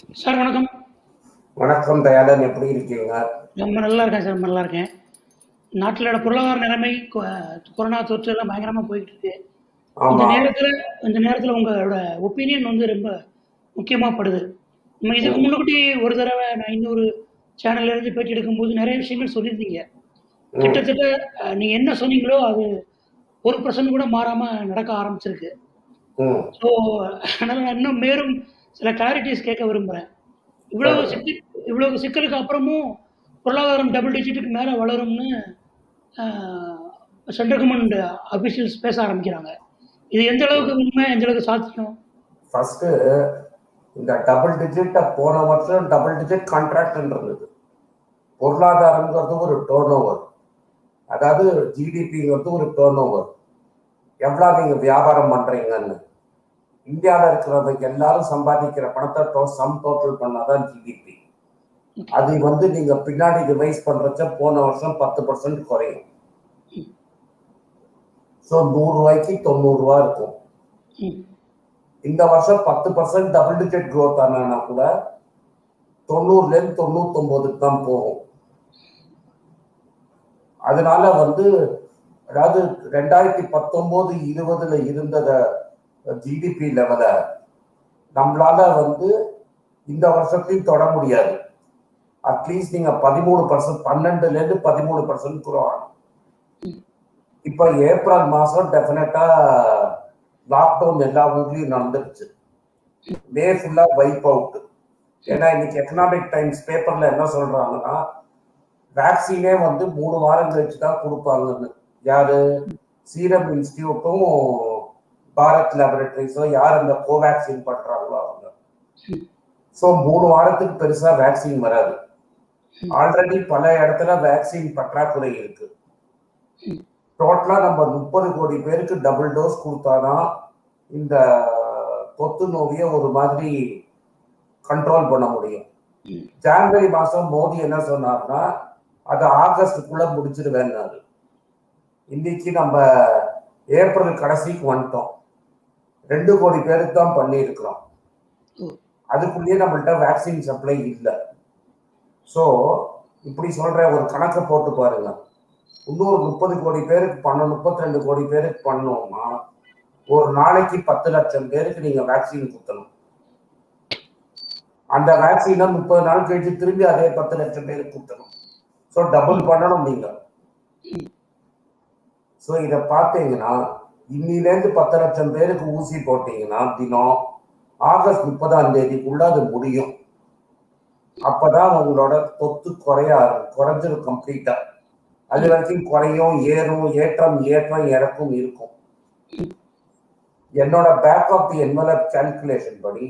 Sir வணக்கம் வணக்கம் தயாளன் எப்படி இருக்கீங்க ரொம்ப நல்லா இருக்கேன் சார் ரொம்ப நல்லா இருக்கேன் நாட்டிலோட பொருளாதார நிலைமை கொ- கொரோனா தொற்று எல்லாம் பயங்கரமாக போயிட்டு இருக்கு இந்த ஆமா நேரத்தில் இந்த நேரத்தில் உங்களோட ஒப்பீனியன் வந்து ரொம்ப முக்கியமாக படுது நம்ம இதுக்கு முன்னாடி ஒரு தடவை நான் இன்னொரு சேனல்ல இருந்து பேட்டி எடுக்கும்போது நிறைய விஷயங்கள் சொல்லியிருந்தீங்க ம், கிட்டத்தட்ட அஹ், நீங்க என்ன சொன்னீங்களோ அது ஒரு பர்சன்ட் கூட மாறாம நடக்க ஆரம்பிச்சிருக்கு ம், ஸோ அதனால நான் இன்னும் மேலும் சில கிளாரிட்டிஸ் கேட்க விரும்புகிறேன் இவ்வளவு சரி. சிக்கல் இவ்வளவு சிக்கலுக்கு அப்புறமும் பொருளாதாரம் டபுள் டிஜிட்டுக்கு மேலே வளரும்னு சென்ட்ரல் கவர்மெண்ட் அபிஷியல்ஸ் பேச ஆரம்பிக்கிறாங்க இது எந்த அளவுக்கு உண்மை எந்த அளவுக்கு சாத்தியம் ஃபர்ஸ்ட் இந்த டபுள் டிஜிட் போன வருஷம் டபுள் டிஜிட் கான்ட்ராக்ட் இருந்தது பொருளாதாரங்கிறது ஒரு டேர்ன் ஓவர் அதாவது ஜிடிபிங்கிறது ஒரு டேர்ன் ஓவர் எவ்வளோ நீங்க வியாபாரம் பண்றீங்கன்னு இந்தியாவில் இருக்கிறவங்க எல்லாரும் சம்பாதிக்கிற பணத்தை டோ சம் டோட்டல் பண்ணாதான் ஜிடிபி அது வந்து நீங்க பின்னாடி ரிவைஸ் பண்றச்ச போன வருஷம் பத்து பர்சன்ட் குறையும் ஸோ நூறு ரூபாய்க்கு தொண்ணூறு ரூபா இருக்கும் ம், இந்த வருஷம் பத்து பர்சன்ட் டபுள் டிஜிட் growth ஆனா கூட தொண்ணூறுல இருந்து தொண்ணூத்தொன்பதுக்கு தான் போகும் அதனால வந்து அதாவது ரெண்டாயிரத்தி பத்தொன்பது இருபதுல இருந்தத ஜிடிபி லெவல நம்மளால வந்து இந்த வருஷத்தையும் தொட முடியாது அட்லீஸ்ட் நீங்க பதிமூணு பர்சன்ட் பன்னெண்டுல இருந்து பதிமூணு பர்சன்ட் குரோ ஆகும் இப்ப ஏப்ரல் மாசம் டெஃபினட்டா லாக்டவுன் எல்லா ஊர்லயும் நடந்துருச்சு மே ஃபுல்லா வைப் அவுட் ஏன்னா இன்னைக்கு எக்கனாமிக் டைம்ஸ் பேப்பர்ல என்ன சொல்றாங்கன்னா வேக்சினே வந்து மூணு வாரம் கழிச்சு தான் கொடுப்பாங்கன்னு யாரு சீரம் இன்ஸ்டியூட்டும் பாரத் லேபரேட்டரிஸோ யார் அந்த கோவேக்சின் பண்றாங்களோ அவங்க ஸோ மூணு வாரத்துக்கு பெருசா வேக்சின் வராது ஆல்ரெடி பல இடத்துல வேக்சின் பற்றாக்குறை இருக்கு டோட்டலா நம்ம முப்பது கோடி பேருக்கு டபுள் டோஸ் கொடுத்தாதான் இந்த தொத்து நோயை ஒரு மாதிரி கண்ட்ரோல் பண்ண முடியும் ம். ஜான்வரி மாசம் மோடி என்ன சொன்னார்னா அது ஆகஸ்டுக்குள்ள முடிச்சிருவேன்னாரு இன்னைக்கு நம்ம ஏப்ரல் கடைசிக்கு வந்துட்டோம் ரெண்டு கோடி பேருக்கு தான் பண்ணியிருக்கிறோம் ம். அதுக்குள்ளேயே நம்மள்ட்ட வேக்சின் சப்ளை இல்லை ஸோ இப்படி சொல்ற ஒரு கணக்கை போட்டு பாருங்க இன்னொரு முப்பது கோடி பேருக்கு பண்ணணும் முப்பத்தி ரெண்டு கோடி பேருக்கு பண்ணோம்னா ஒரு நாளைக்கு பத்து லட்சம் பேருக்கு நீங்க வேக்சின் குத்தணும் அந்த வேக்சினை முப்பது நாள் கழிச்சு திரும்பி அதே பத்து லட்சம் பேருக்கு குத்தணும் ஸோ டபுள் பண்ணணும் நீங்க ஸோ இதை பார்த்தீங்கன்னா இன்னிலேருந்து பத்து லட்சம் பேருக்கு ஊசி போட்டீங்கன்னா தினம் ஆகஸ்ட் முப்பதாம் தேதிக்குள்ள அது முடியும் அப்பதான் உங்களோட தொத்து குறைய ஆரம்பி- குறைஞ்சிரும் கம்ப்ளீட்டா அது வரைக்கும் குறையும் ஏறும் ஏற்றம் ஏற்றம் இறக்கும் இருக்கும் என்னோட back of the envelope calculation படி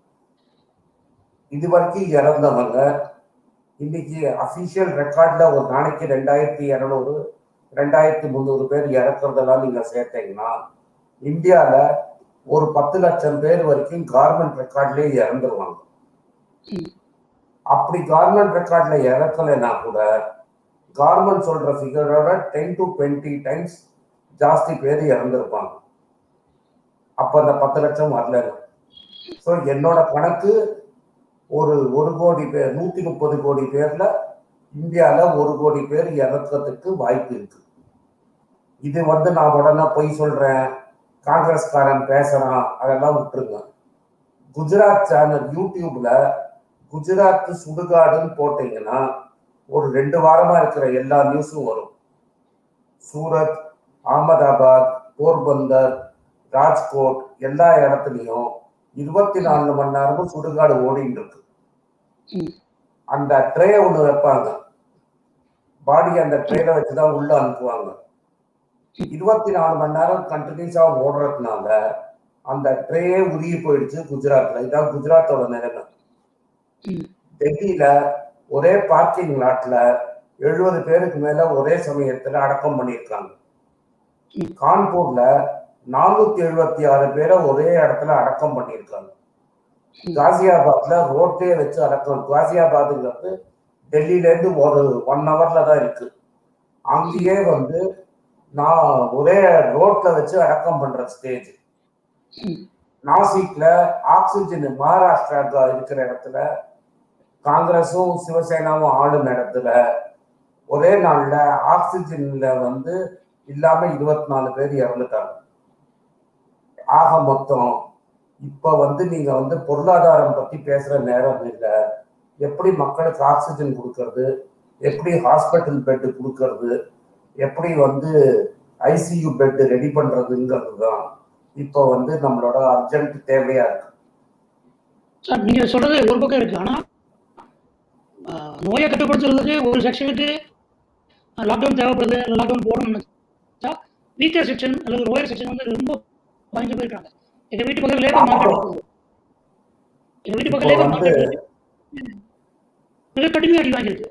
இது வரைக்கும் இறந்தவங்க இன்னைக்கு அபிஷியல் ரெக்கார்ட்ல ஒரு நாளைக்கு ரெண்டாயிரத்தி இரநூறு ரெண்டாயிரத்தி முந்நூறு பேர் இறக்குறதெல்லாம் நீங்க சேர்த்தீங்கன்னா இந்தியால ஒரு பத்து லட்சம் பேர் வரைக்கும் கார்மெண்ட் ரெக்கார்ட்லயே இறந்துருவாங்க அப்படி கார்மெண்ட் ரெக்கார்ட்ல இறக்கலைன்னா கூட கார்மெண்ட் சொல்ற ஃபிகரோட டென் டு டுவெண்ட்டி டைம்ஸ் ஜாஸ்தி பேர் இறந்துருப்பாங்க அப்ப அந்த பத்து லட்சம் வரல ஸோ என்னோட கணக்கு ஒரு ஒரு கோடி பேர் நூத்தி முப்பது கோடி பேர்ல இந்தியால ஒரு கோடி பேர் இறக்கிறதுக்கு வாய்ப்பு இருக்கு இது வந்து நான் உடனே பொய் சொல்றேன் காங்கிரஸ்காரன் பேசுறான் அதெல்லாம் விட்டுருங்க குஜராத் சேனல் யூடியூப்ல குஜராத் சுடுகாடுன்னு போட்டீங்கன்னா ஒரு ரெண்டு வாரமா இருக்கிற எல்லா நியூஸும் வரும் சூரத் அகமதாபாத் போர்பந்தர் ராஜ்கோட் எல்லா இடத்துலையும் இருபத்தி நாலு மணி நேரமும் சுடுகாடு ஓடிட்டு இருக்கு ம். அந்த ட்ரே ஒண்ணு வைப்பாங்க பாடி அந்த ட்ரேல வச்சுதான் உள்ள அனுப்புவாங்க இருபத்தி நாலு மணி நேரம் கண்டினியூஸா ஓடுறதுனால அந்த ட்ரேயே உருகி போயிடுச்சு குஜராத்ல இதான் குஜராத்தோட நிலைமை ம். டெல்லியில ஒரே பார்க்கிங் லாட்ல எழுபது பேருக்கு மேல ஒரே சமயத்துல அடக்கம் பண்ணியிருக்காங்க ம். கான்பூர்ல நானூத்தி எழுபத்தி ஆறு பேரை ஒரே இடத்துல அடக்கம் பண்ணியிருக்காங்க ம். காசியாபாத்ல ரோட்லயே வச்சு அடக்கம் காசியாபாத்ங்கிறது டெல்லியில இருந்து ஒரு ஒன் ஹவர்ல தான் இருக்கு அங்கேயே வந்து நான் ஒரே ரோட்ல வச்சு அடக்கம் பண்ற ஸ்டேஜ் ம். நாசிக்ல ஆக்சிஜன் மகாராஷ்டிரா இருக்கிற இடத்துல காங்கிரஸும் சிவசேனாவும் ஆளும் இடத்துல ஒரே நாள்ல ஆக்சிஜன்ல வந்து இல்லாம இருபத்தி நாலு பேர் இறந்துட்டாங்க ஆக மொத்தம் இப்ப வந்து நீங்க வந்து பொருளாதாரம் பத்தி பேசுற நேரம் இல்லை எப்படி மக்களுக்கு ஆக்சிஜன் கொடுக்கறது எப்படி ஹாஸ்பிட்டல் பெட் கொடுக்கறது எப்படி வந்து ஐசியூ பெட் ரெடி பண்றதுங்கிறது தான் இப்போ வந்து நம்மளோட அர்ஜென்ட் தேவையா இருக்கு சார் நீங்க சொல்றது ஒரு பக்கம் இருக்கு ஆனா ஆஹ், நோயை கட்டுப்படுத்துறதுக்கு ஒரு செக்ஷனுக்கு லாக்டவுன் தேவைப்படுது லாக்டவுன் போடணும்னு வீக்கர் செக்ஷன் அல்லது லோயர் செக்ஷன் வந்து ரொம்ப பயந்து போயிருக்காங்க எங்க வீட்டு பக்கத்துல லேபர் மார்க்கெட் இருக்குது எங்க வீட்டு பக்கம் இப்போ லேபர் வந்து மார்க்கெட் மிக கடுமையாக அடி வாங்கியிருக்கு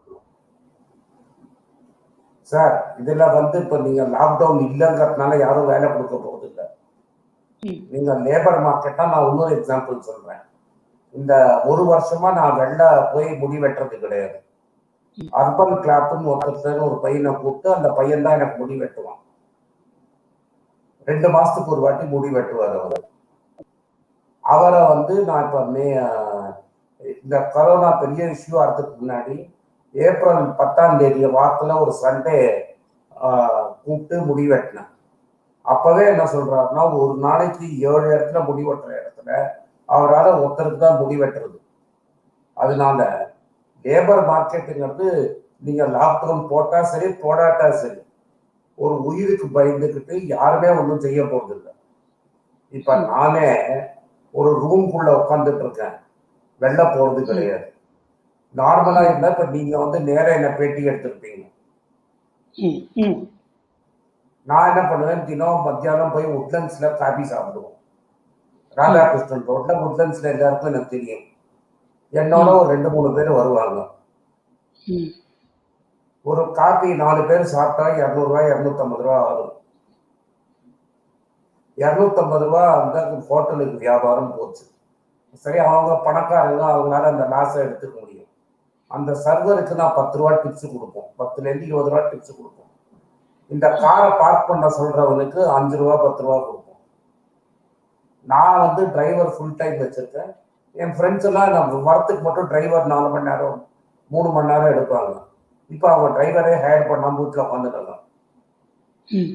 சார் இதுல வந்து இப்ப நீங்க லாக்டவுன் இல்லைங்கிறதுனால யாரும் வேலை கொடுக்க போறது இல்லை ம். நீங்க லேபர் மார்க்கெட்டா நான் இன்னொரு எக்ஸாம்பிள் சொல்றேன் இந்த ஒரு வருஷமா நான் வெளில போய் முடி வெட்டுறது கிடையாது ம். அர்பன் கிளாப்னு ஒருத்தர் ஒரு பையனை கூப்பிட்டு அந்த பையன் தான் எனக்கு முடி வெட்டுவான் ரெண்டு மாசத்துக்கு ஒரு வாட்டி முடி வெட்டுவார் அவர் அவரை வந்து நான் இப்ப மே அஹ், இந்த கொரோனா பெரிய இஷ்யூ ஆகிறதுக்கு முன்னாடி ஏப்ரல் பத்தாம் தேதி வாரத்துல ஒரு சண்டே கூப்பிட்டு முடி வெட்டினேன் அப்பவே என்ன சொல்றாருன்னா ஒரு நாளைக்கு ஏழு இடத்துல முடி வெட்டுற இடத்துல அவரால் ஒருத்தருக்கு தான் முடி வெட்டுறது அதனால லேபர் மார்க்கெட்டுங்கிறது நீங்க லாக்டவுன் போட்டா சரி போடாட்டா சரி ஒரு உயிருக்கு பயந்துக்கிட்டு யாருமே ஒன்றும் செய்ய போறது இல்லை இப்ப நானே ஒரு ரூம்குள்ள உட்காந்துட்டு இருக்கேன் வெளில போறது கிடையாது நார்மலா இருந்தா இப்ப நீங்க வந்து நேரா என்ன பேட்டி எடுத்திருப்பீங்க ம் ம் நான் என்ன பண்ணுவேன் தினம் மத்தியானம் போய் உட்லண்ட்ஸ்ல காபி சாப்பிடுவோம் ராதாகிருஷ்ணன் ரோட்ல உட்லண்ட்ஸ்ல எல்லாருக்கும் எனக்கு தெரியும் என்னோட ஒரு ரெண்டு மூணு பேர் வருவாங்க ம் ஒரு காபி நாலு பேர் சாப்பிட்டா இரநூறுவா இரநூத்தம்பது ரூபா ஆகும் இரநூத்தம்பது ரூபா அந்த ஹோட்டலுக்கு வியாபாரம் போச்சு சரி அவங்க பணக்காரங்க அவங்களால அந்த லாஸை எடுத்துக்க முடியும் அந்த சர்வருக்கு நான் பத்து ரூபா டிப்ஸ் கொடுப்போம் பத்துல இருந்து இருபது ரூபா டிப்ஸ் கொடுப்போம் இந்த காரை பார்க் பண்ண சொல்றவனுக்கு அஞ்சு ரூபா பத்து ரூபா கொடுப்போம் நான் வந்து டிரைவர் ஃபுல் டைம் வச்சிருக்கேன் என் ஃப்ரெண்ட்ஸ் எல்லாம் நான் வரத்துக்கு மட்டும் டிரைவர் நாலு மணி நேரம் மூணு மணி நேரம் எடுப்பாங்க இப்போ அவங்க டிரைவரே ஹையர் பண்ணாம வீட்டில் உட்காந்துட்டு ம்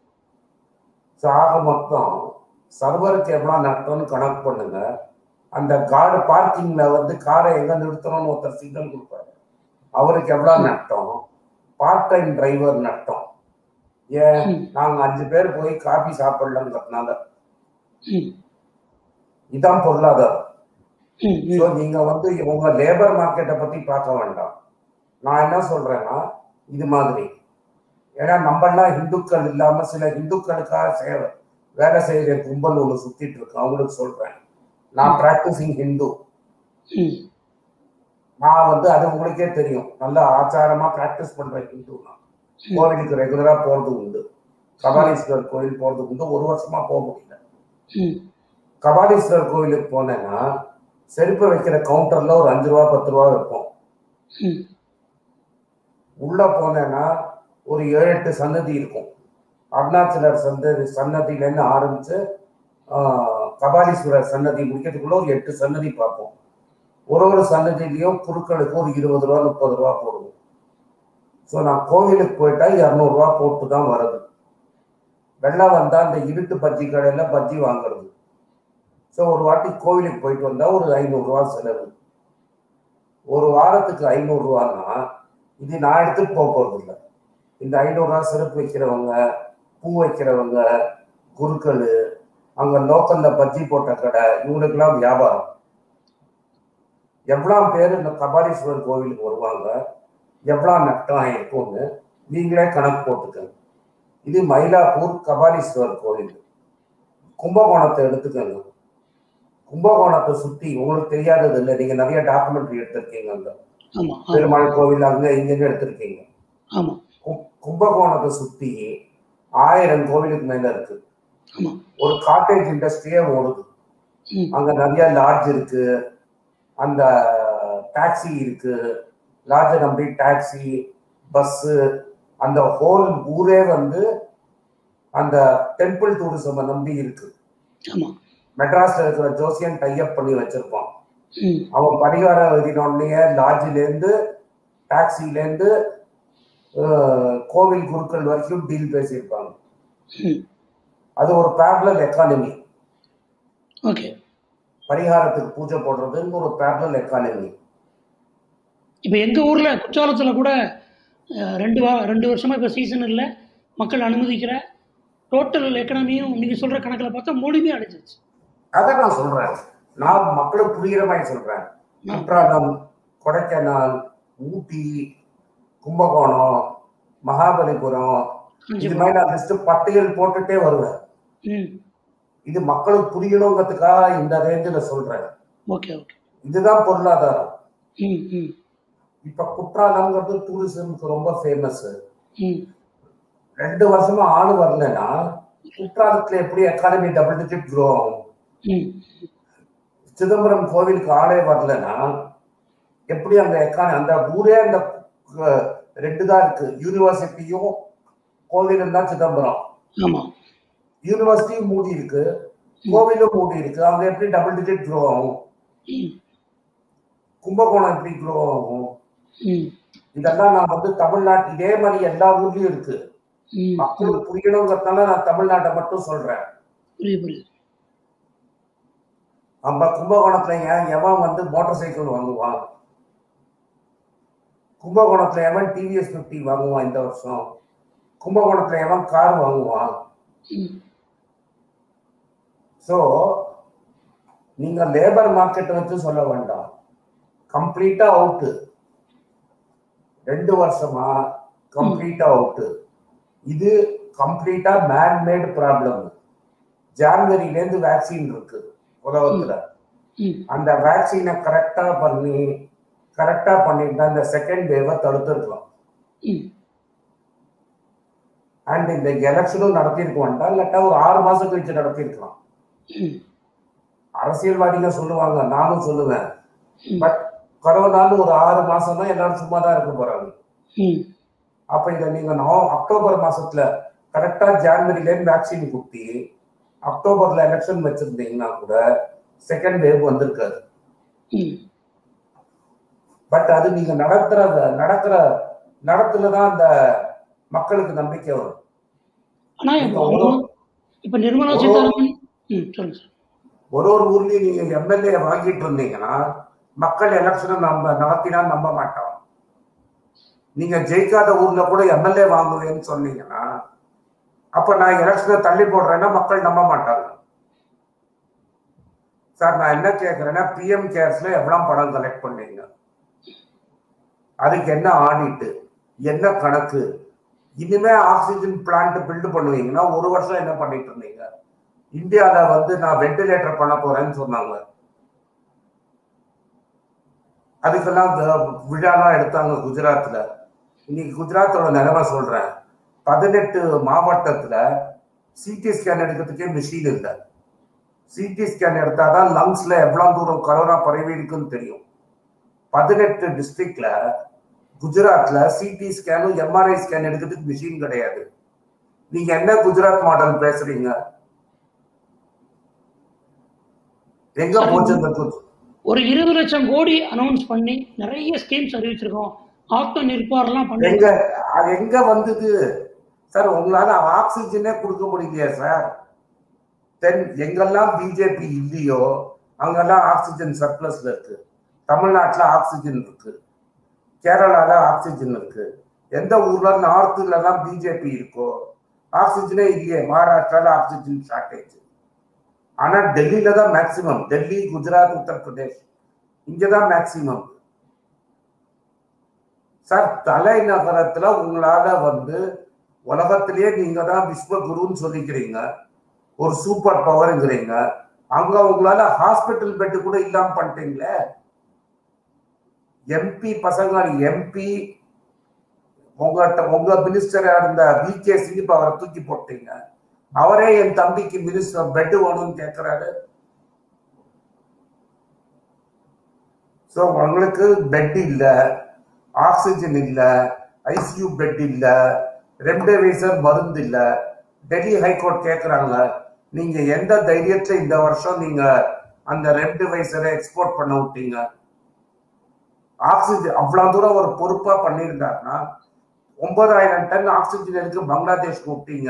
ஸோ ஆக மொத்தம் சர்வருக்கு எவ்வளோ நட்டம்னு கணக்கு பண்ணுங்க அந்த கார்டு பார்க்கிங்ல வந்து காரை எங்க நிறுத்தணும்னு ஒருத்தர் சிக்னல் கொடுப்பாரு அவருக்கு எவ்வளோ நட்டம் பார்ட் டைம் டிரைவர் நட்டம் ஏன் ம். நாங்க அஞ்சு பேர் போய் காபி சாப்பிடலங்கிறதுனால ம் இதான் பொருளாதாரம் ம் ம் ஸோ நீங்க வந்து உங்க லேபர் மார்க்கெட்டை பத்தி பார்க்க வேண்டாம் நான் என்ன சொல்றேன்னா இது மாதிரி ஏன்னா நம்மளாம் இந்துக்கள் இல்லாம சில இந்துக்களுக்காக சேவை வேலை செய்யற கும்பல் ஒன்று சுத்திட்டு இருக்கு அவங்களுக்கு சொல்றேன் நான் பிராக்டிசிங் ஹிந்து ம் நான் வந்து அது உங்களுக்கே தெரியும் நல்ல ஆச்சாரமா பிராக்டிஸ் பண்ற ஹிந்து நான் கோவிலுக்கு ரெகுலரா போறது உண்டு கபாலீஸ்வரர் கோவில் போறது உண்டு ஒரு வருஷமா போக முடியல ம் கபாலீஸ்வரர் கோவிலுக்கு போனேன்னா செருப்பு வைக்கிற கவுண்டர்ல ஒரு அஞ்சு ரூபா பத்து ரூபா வைப்போம் ம் உள்ள போனேன்னா ஒரு ஏழு எட்டு சன்னதி இருக்கும் அருணாச்சலர் சன்னதி சன்னதியிலேருந்து ஆரம்பிச்சு ஆஹ், கபாலீஸ்வரர் சன்னதி முடிக்கிறதுக்குள்ள ஒரு எட்டு சன்னதி பார்ப்போம் ஒரு ஒரு சன்னதியிலையும் குருக்களுக்கு ஒரு இருபது ரூபா முப்பது ரூபா போடுவோம் ஸோ நான் கோவிலுக்கு போயிட்டா இரநூறுவா போட்டு தான் வருது வெள்ளம் வந்தா அந்த இருட்டு பஜ்ஜி கடையில பஜ்ஜி வாங்குறது ஸோ ஒரு வாட்டி கோவிலுக்கு போயிட்டு வந்தா ஒரு ஐநூறுரூவா செலவு ஒரு வாரத்துக்கு ஐநூறுரூவான்னா இது நான் எடுத்துட்டு போக போறது இல்லை இந்த ஐநூறுரூவா செருப்பு வைக்கிறவங்க பூ வைக்கிறவங்க குருக்கள் அங்க லோக்கல்ல பஜ்ஜி போட்ட கடை இவங்களுக்கெல்லாம் வியாபாரம் எவ்வளோ பேர் இந்த கபாலீஸ்வரர் கோவிலுக்கு வருவாங்க எவ்வளோ நட்டம் ஆயிருக்கும்னு நீங்களே கணக்கு போட்டுக்கங்க இது மயிலாப்பூர் கபாலீஸ்வரர் கோவில் கும்பகோணத்தை எடுத்துக்கங்க கும்பகோணத்தை சுத்தி உங்களுக்கு தெரியாதது இல்லை நீங்க நிறைய டாக்குமெண்ட்ரி எடுத்திருக்கீங்க அங்க ஆமா ஆமா பெருமாள் கோவில் அங்க இங்கன்னு எடுத்திருக்கீங்க ஆமா கு- கும்பகோணத்தை சுத்தி ஆயிரம் கோவிலுக்கு மேல இருக்கு ஆமா ஒரு காட்டேஜ் இண்டஸ்ட்ரியே ஓடுது ம் அங்க நிறைய லாட்ஜ் இருக்கு அந்த டாக்ஸி இருக்கு லாட்ஜை நம்பி டாக்ஸி பஸ்ஸு அந்த ஹோல் ஊரே வந்து அந்த டெம்பிள் டூரிசம் நம்பி இருக்கு ஆமா மெட்ராஸ்ல இருக்கிற ஜோசியன் டைப் பண்ணி வச்சிருப்பான் ம் அவன் பரிகாரம் எழுதினோடனே லாட்ஜிலேருந்து டாக்ஸிலேருந்து கோவில் குருக்கள் வரைக்கும் டீல் பேசியிருப்பாங்க ம் அது ஒரு பேரலல் எக்கானமி ஓகே பரிகாரத்துக்கு பூஜை போடுறதுன்னு ஒரு பேரலல் எக்கானமி இப்போ எங்கள் ஊரில் குற்றாலத்தில் கூட அஹ், ரெண்டு வா ரெண்டு வருஷமாக இப்போ சீசன் இல்லை மக்கள் அனுமதிக்கிற டோட்டல் எக்கனாமியும் நீங்கள் சொல்கிற கணக்கில் பார்த்தா முழுமையாக அடைஞ்சிருச்சு அதை நான் சொல்றேன் நான் மக்களுக்கு புரிகிற மாதிரி சொல்றேன் குற்றாலம் கொடைக்கானல் ஊட்டி கும்பகோணம் மகாபலிபுரம் இது காஞ்சிபுரம் மாதிரி நான் லிஸ்ட் பட்டியல் போட்டுட்டே வருவேன் ம் இது மக்களுக்கு புரியணுங்கிறதுக்காக இந்த ரேஞ்சில் சொல்றேன் ஓகே ஓகே இதுதான் பொருளாதாரம் ம் ம் இப்ப குற்றாலம்ங்கிறது டூரிசம்க்கு ரொம்ப ஃபேமஸ் ம் ரெண்டு வருஷமா ஆளு வரலன்னா குற்றாலத்துல எப்படி எக்கானமி டபுள் டிஜிட் க்ரோ ஆகும் ம் சிதம்பரம் கோவிலுக்கு ஆளே வரலன்னா எப்படி அந்த எக்கானமி அந்த ஊரே அந்த அஹ், ரெண்டு தான் இருக்கு யூனிவர்சிட்டியும் கோவிலும் தான் சிதம்பரம் ஆமாம் யூனிவர்சிட்டியும் மூடி இருக்கு கோவிலும் மூடி இருக்கு அங்க எப்படி டபுள் டிஜிட் க்ரோ ஆகும் ம் கும்பகோணம் எப்படி க்ரோ ஆகும் ம் இதெல்லாம் நான் வந்து தமிழ்நாட்டு இதே மாதிரி எல்லா ஊர்லயும் இருக்கு ம் ம் மக்களுக்கு புரியணுங்கிறதுனால நான் தமிழ்நாட்டை மட்டும் சொல்றேன் புரியுது புரியுது நம்ம கும்பகோணத்துல ஏன் எவன் வந்து மோட்டார் சைக்கிள் வாங்குவான் கும்பகோணத்துல எவன் டிவிஎஸ் பிப்டி வாங்குவான் இந்த வருஷம் கும்பகோணத்துல எவன் கார் வாங்குவான் ம் ஸோ நீங்க லேபர் மார்க்கெட்டை வச்சு சொல்ல வேண்டாம் கம்ப்ளீட்டா அவுட்டு ரெண்டு வருஷமா கம்ப்ளீட்டா அவுட்டு இது கம்ப்ளீட்டா மேன்மேட் ப்ராப்ளம் ஜான்வரியிலேருந்து வேக்சின் இருக்கு உலகத்துல ம் அந்த வேக்சினை கரெக்டா பண்ணி கரெக்டா பண்ணிட்டு இந்த செகண்ட் வேவை தடுத்துருக்கலாம் ம் அண்ட் இந்த எலெக்ஷனும் நடத்தியிருக்க வேண்டாம் இல்லாட்டா ஒரு ஆறு மாசம் கழிச்சு நடத்தியிருக்கலாம் ம் அரசியல்வாதிங்க சொல்லுவாங்க நானும் சொல்லுவேன் ம். பட் கொரோனான்னு ஒரு ஆறு மாசம் தான் எல்லாரும் சும்மா தான் இருக்க போறாங்க ம் அப்ப இதை நீங்க நவ- அக்டோபர் மாசத்துல கரெக்டா ஜான்வரிலேருந்து வேக்சின் குத்தி அக்டோபர்ல எலெக்ஷன் வச்சிருந்தீங்கன்னா கூட செகண்ட் வேவ் வந்திருக்காது ம் பட் அது நீங்க நடத்துற நடக்கிற நடத்துல தான் அந்த மக்களுக்கு நம்பிக்கை வரும் ஆனால் இப்போ இப்போ ஒரு- இப்போ நிர்மலா ஒரு- சீதாராமன் ம் சொல்லுங்க சார் ஒரு ஒரு ஊர்லயும் நீங்க எம்எல்ஏ வாங்கிட்டு இருந்தீங்கன்னா மக்கள் எலெக்ஷனை நம்ம நடத்தினா நம்ப மாட்டோம் நீங்க ஜெயிக்காத ஊர்ல கூட எம்எல்ஏ வாங்குவேன்னு சொன்னீங்கன்னா அப்ப நான் எலெக்ஷனை தள்ளி போடுறேன்னா மக்கள் நம்ப மாட்டாங்க சார் நான் என்ன கேட்கறேன்னா பிஎம் கேர்ஸ்ல எவ்வளவு பணம் கலெக்ட் பண்ணீங்க அதுக்கு என்ன ஆடிட்டு என்ன கணக்கு இனிமே ஆக்சிஜன் பிளான்ட் பில்டு பண்ணுவீங்கன்னா ஒரு வருஷம் என்ன பண்ணிட்டு இருந்தீங்க இந்தியால வந்து நான் வெண்டிலேட்டர் பண்ண போறேன்னு சொன்னாங்க அதுக்கெல்லாம் வி- விழாலாம் எடுத்தாங்க குஜராத்ல இன்னைக்கு குஜராத்தோட நிலைமை சொல்றேன் பதினெட்டு மாவட்டத்துல சிடி ஸ்கேன் எடுக்கிறதுக்கே மிஷின் இல்லை சிடி ஸ்கேன் எடுத்தாதான் லங்ஸ்ல எவ்வளவு தூரம் கொரோனா பரவி இருக்குன்னு தெரியும் பதினெட்டு டிஸ்ட்ரிக்ட்ல குஜராத்ல சிடி ஸ்கேனும் எம்ஆர்ஐ ஸ்கேன் எடுக்கிறதுக்கு மிஷின் கிடையாது நீங்க என்ன குஜராத் மாடல் பேசுறீங்க எங்க போச்சு இந்த குஜ- ஒரு இருபது லட்சம் கோடி அனௌன்ஸ் பண்ணி நிறைய ஸ்கீம்ஸ் அறிவிச்சிருக்கோம் ஆத்ம நிர்பார்லாம் பண்ணி எங்க அது எங்க வந்தது சார் உங்களால ஆக்சிஜனே கொடுக்க முடியலையா சார் தென் எங்கெல்லாம் பிஜேபி இல்லையோ அங்கெல்லாம் ஆக்சிஜன் சர்ப்ளஸ்ல இருக்கு தமிழ்நாட்டுல ஆக்சிஜன் இருக்கு கேரளால ஆக்சிஜன் இருக்கு எந்த ஊர்ல நார்த்ல எல்லாம் பிஜேபி இருக்கோ ஆக்சிஜனே இல்லையே மகாராஷ்டிரால ஆக்சிஜன் ஷார்டேஜ் ஆனா டெல்லியில தான் மேக்சிமம் டெல்லி குஜராத் உத்தரப்பிரதேஷ் இங்கதான் மேக்சிமம் சார் தலைநகரத்துல உங்களால வந்து உலகத்திலேயே நீங்க தான் விஸ்வகுருன்னு சொல்லிக்கிறீங்க ஒரு சூப்பர் பவர்ங்கிறீங்க அங்க உங்களால ஹாஸ்பிட்டல் பெட் கூட இல்லாம பண்ணிட்டீங்களே எம்பி பசங்க எம்பி உங்கள்கிட்ட உங்க மினிஸ்டரா இருந்த வி கே சிங் இப்ப அவரை தூக்கி போட்டீங்க அவரே என் தம்பிக்கு மினிஸ்டர் பெட் வேணும்னு கேட்கிறாரு ஸோ உங்களுக்கு பெட் இல்ல ஆக்சிஜன் இல்ல ஐசியூ பெட் இல்ல ரெம்டெசிவிர் மருந்து இல்ல டெல்லி ஹைகோர்ட் கேட்குறாங்க நீங்க எந்த தைரியத்துல இந்த வருஷம் நீங்க அந்த ரெட் டிவைசரை எக்ஸ்போர்ட் பண்ண விட்டீங்க ஆக்சிஜன் அவ்வளவு தூரம் ஒரு பொறுப்பா பண்ணியிருந்தாருன்னா ஒன்பதாயிரம் டன் ஆக்சிஜன் இருக்கு பங்களாதேஷ்க்கு விட்டீங்க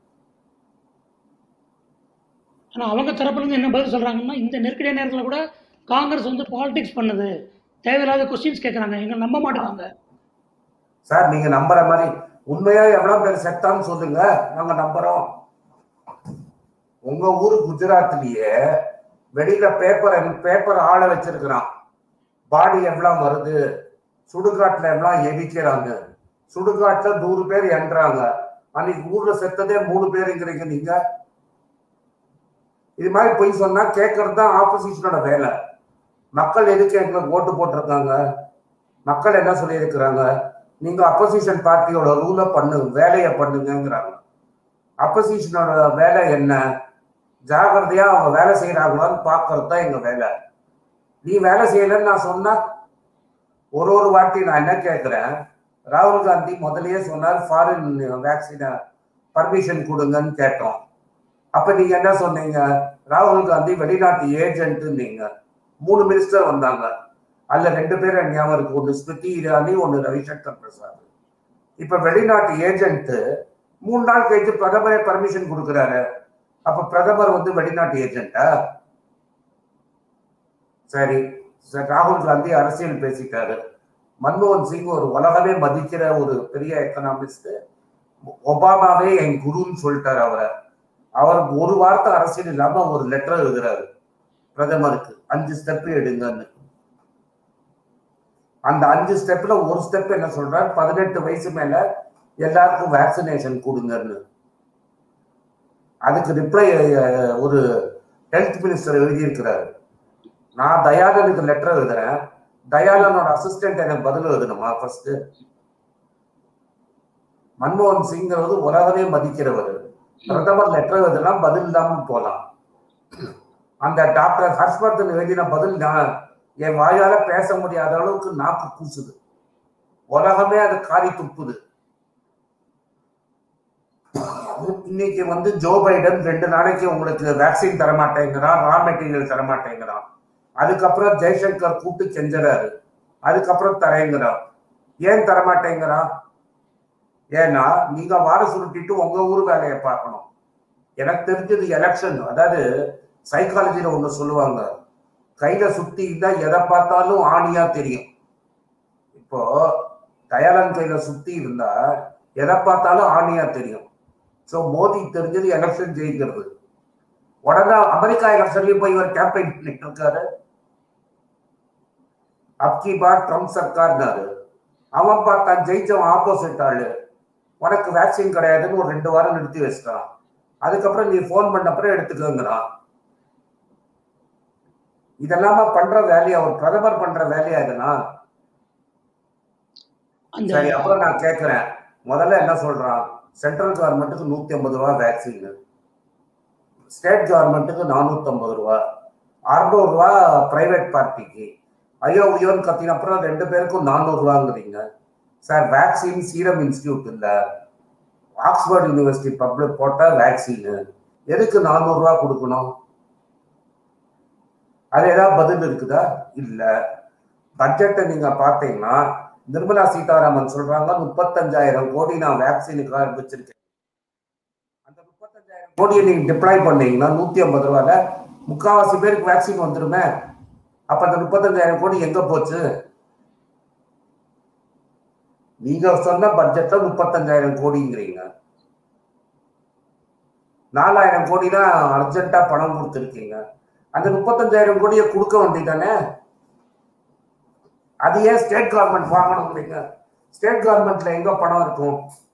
ஆனா அவங்க தரப்புல இருந்து என்ன பதில் சொல்றாங்கன்னா இந்த நெருக்கடியான நேரத்துல கூட காங்கிரஸ் வந்து பாலிடிக்ஸ் பண்ணுது தேவையில்லாத கொஸ்டின்ஸ் கேட்கறாங்க எங்க நம்ப மாட்டேங்காங்க சார் நீங்க நம்புற மாதிரி உண்மையா எவ்வளவு பேர் செத்தான்னு சொல்லுங்க நாங்க நம்புறோம் உங்க ஊரு குஜராத்லயே வெளியில பேப்பர் பேப்பர் ஆள வச்சிருக்கிறான் பாடி எவ்வளவு வருது சுடுகாட்டுல எவ்வளவு எரிக்கிறாங்க சுடுகாட்டுல நூறு பேர் என்றாங்க அன்னைக்கு ஊர்ல செத்ததே மூணு பேருங்கிறீங்க நீங்க இது மாதிரி பொய் சொன்னா கேட்கறது தான் ஆப்போசிஷனோட வேலை மக்கள் எதுக்கு எங்களுக்கு ஓட்டு போட்டிருக்காங்க மக்கள் என்ன சொல்லியிருக்கிறாங்க நீங்க அப்போசிஷன் பார்ட்டியோட ரூல பண்ணு வேலையை பண்ணுங்கிறாங்க அப்போசிஷனோட வேலை என்ன ஜாகிரதையா அவங்க வேலை செய்யறாங்களான்னு பார்க்கறது தான் எங்க வேலை நீ வேலை செய்யலன்னு நான் சொன்னா ஒரு ஒரு வாட்டி நான் என்ன கேட்கிறேன் ராகுல் காந்தி முதல்லயே சொன்னார் ஃபாரின் வேக்சினை பர்மிஷன் கொடுங்கன்னு கேட்டோம் அப்ப நீங்க என்ன சொன்னீங்க ராகுல் காந்தி வெளிநாட்டு ஏஜென்ட் நீங்க மூணு மினிஸ்டர் வந்தாங்க அதுல ரெண்டு பேர் எனக்கு ஞாபகம் இருக்கு ஒன்னு ஸ்மிருதி இரானி ஒன்னு ரவிசங்கர் பிரசாத் இப்ப வெளிநாட்டு ஏஜென்ட் மூணு நாள் கழிச்சு பிரதமரே பர்மிஷன் கொடுக்குறாரு அப்ப பிரதமர் வந்து வெளிநாட்டு ஏஜென்ட்டா சரி சரி, ராகுல் காந்தி அரசியல் பேசிட்டாரு மன்மோகன் சிங் ஒரு உலகமே மதிக்கிற ஒரு பெரிய எக்கனாமிஸ்ட் ஒபாமாவே என் குருன்னு சொல்லிட்டாரு அவரை அவர் ஒரு வார்த்தை அரசியல் இல்லாம ஒரு லெட்டர் எழுதுறாரு பிரதமருக்கு அஞ்சு ஸ்டெப் எடுங்கன்னு அந்த அஞ்சு ஸ்டெப்ல ஒரு ஸ்டெப் என்ன சொல்றாரு பதினெட்டு வயசு மேல எல்லாருக்கும் வேக்சினேஷன் கொடுங்கன்னு அதுக்கு ரிப்ளை ஒரு ஹெல்த் மினிஸ்டர் எழுதியிருக்கிறாரு நான் தயாளனுக்கு லெட்டர் எழுதுறேன் தயாளனோட அசிஸ்டன்ட் எனக்கு பதில் எழுதணுமா ஃபர்ஸ்ட் மன்மோகன் சிங்கிறது உலகமே மதிக்கிறவர் பிரதமர் லெட்டர் எழுதலாம் பதில் இல்லாம போலாம் அந்த டாக்டர் ஹர்ஷ்வர்தன் எழுதின பதில் நான் என் வாயால பேச முடியாத அளவுக்கு நாக்கு கூசுது உலகமே அது காரி துப்புது இன்னைக்கு வந்து ஜோ பைடன் ரெண்டு நாளைக்கு உங்களுக்கு வேக்சின் தரமாட்டேங்கிறான் ரா மெட்டீரியல் தரமாட்டேங்கிறான் அதுக்கப்புறம் ஜெய்சங்கர் கூட்டு செஞ்சுறாரு அதுக்கப்புறம் தரேங்கிறான் ஏன் தரமாட்டேங்கிறான் ஏன்னா நீங்க வார சுருட்டிட்டு உங்க ஊர் வேலையை பார்க்கணும் எனக்கு தெரிஞ்சது எலெக்ஷன் அதாவது சைக்காலஜில ஒண்ணு சொல்லுவாங்க கையில சுத்தி இருந்தா எதை பார்த்தாலும் ஆணியா தெரியும் இப்போ தயாளன் கையில சுத்தி இருந்தா எதை பார்த்தாலும் ஆணியா தெரியும் சோ மோடி தெரிஞ்சது எலெக்ஷன் ஜெயிக்கிறது உடனே அமெரிக்கா எலெக்ஷன்லயும் போய் இவர் கேம்பெயின் பண்ணிட்டு இருக்காரு அப்கி பார் ட்ரம்ப் சர்க்கார்னாரு அவன் பார்த்தான் ஜெயிச்சவன் ஆப்போசிட் ஆளு உனக்கு வேக்சின் கிடையாதுன்னு ஒரு ரெண்டு வாரம் நிறுத்தி வச்சிட்டான் அதுக்கப்புறம் நீ ஃபோன் பண்ண அப்புறம் எடுத்துக்கோங்கிறான் இதெல்லாம பண்ற வேலையா ஒரு பிரதமர் பண்ற வேலையா இதுனா அந்த சரி அப்புறம் நான் கேட்கிறேன் முதல்ல என்ன சொல்றான் சென்ட்ரல் கவர்மெண்ட்டுக்கு நூத்தி ஐம்பது ரூபா வேக்சின் ஸ்டேட் கவர்மெண்ட்டுக்கு நானூத்தி ஐம்பது ரூபா அறுநூறு ரூபா பிரைவேட் பார்ட்டிக்கு ஐயோ உயோன்னு கத்தின அப்புறம் ரெண்டு பேருக்கும் நானூறு ரூபாங்கிறீங்க சார் வேக்சின் சீரம் இன்ஸ்டியூட் இல்ல ஆக்ஸ்போர்ட் யூனிவர்சிட்டி பப்ளிக் போட்ட வேக்சின் எதுக்கு நானூறு ரூபா கொடுக்கணும் அது ஏதாவது பதில் இருக்குதா இல்ல பட்ஜெட்டை நீங்க பாத்தீங்கன்னா நிர்மலா சீதாராமன் சொல்றாங்க முப்பத்தஞ்சாயிரம் கோடி நான் வேக்சினுக்காக வச்சிருக்கேன் அந்த முப்பத்தஞ்சாயிரம் கோடியை நீங்க டிப்ளாய் பண்ணீங்கன்னா நூத்தி ஐம்பது ரூபால முக்காவாசி பேருக்கு வேக்சின் வந்துருமே அப்ப அந்த முப்பத்தஞ்சாயிரம் கோடி எங்க போச்சு நீங்க சொன்ன பட்ஜெட்ல முப்பத்தஞ்சாயிரம் கோடிங்கிறீங்க நாலாயிரம் கோடி தான் அர்ஜென்ட்டா பணம் கொடுத்துருக்கீங்க அந்த முப்பத்தஞ்சாயிரம் கோடியை கொடுக்க வேண்டியதானே அது ஏன் ஸ்டேட் கவர்மெண்ட் வாங்கணுங்கிறீங்க ஸ்டேட் கவர்மெண்ட்ல எங்க பணம் இருக்கும்